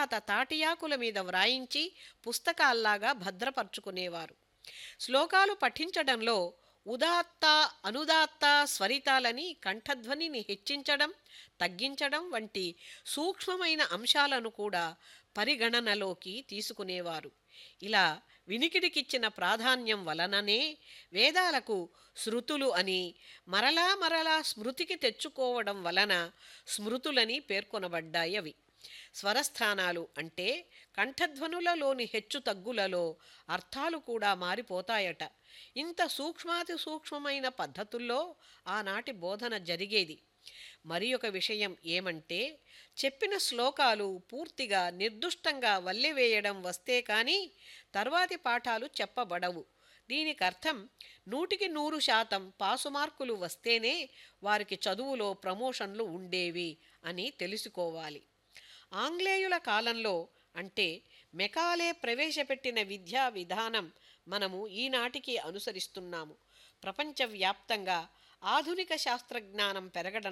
తరువాత తాటియాకుల మీద వ్రాయించి పుస్తకాల్లాగా భద్రపరుచుకునేవారు శ్లోకాలు పఠించడంలో ఉదాత్త అనుదాత్త స్వరితాలని కంఠధ్వనిని హెచ్చించడం తగ్గించడం వంటి సూక్ష్మమైన అంశాలను కూడా పరిగణనలోకి తీసుకునేవారు ఇలా వినికిడికిచ్చిన ప్రాధాన్యం వలననే వేదాలకు శృతులు అని మరలా మరలా స్మృతికి తెచ్చుకోవడం వలన స్మృతులని పేర్కొనబడ్డాయి అవి స్వరస్థానాలు అంటే కంఠధ్వనులలోని హెచ్చు తగ్గులలో అర్థాలు కూడా మారిపోతాయట ఇంత సూక్ష్మాతి సూక్ష్మమైన పద్ధతుల్లో ఆనాటి బోధన జరిగేది మరి ఒక విషయం ఏమంటే చెప్పిన శ్లోకాలు పూర్తిగా నిర్దుష్టంగా వల్లెవేయడం వస్తే కానీ తర్వాతి పాఠాలు చెప్పబడవు దీనికి అర్థం నూటికి నూరు శాతం పాసు మార్కులు వస్తేనే వారికి చదువులో ప్రమోషన్లు ఉండేవి అని తెలుసుకోవాలి ఆంగ్లేయుల కాలంలో అంటే మెకాలే ప్రవేశపెట్టిన విద్యా విధానం మనము ఈనాటికి అనుసరిస్తున్నాము ప్రపంచవ్యాప్తంగా ఆధునిక శాస్త్రజ్ఞానం పెరగడం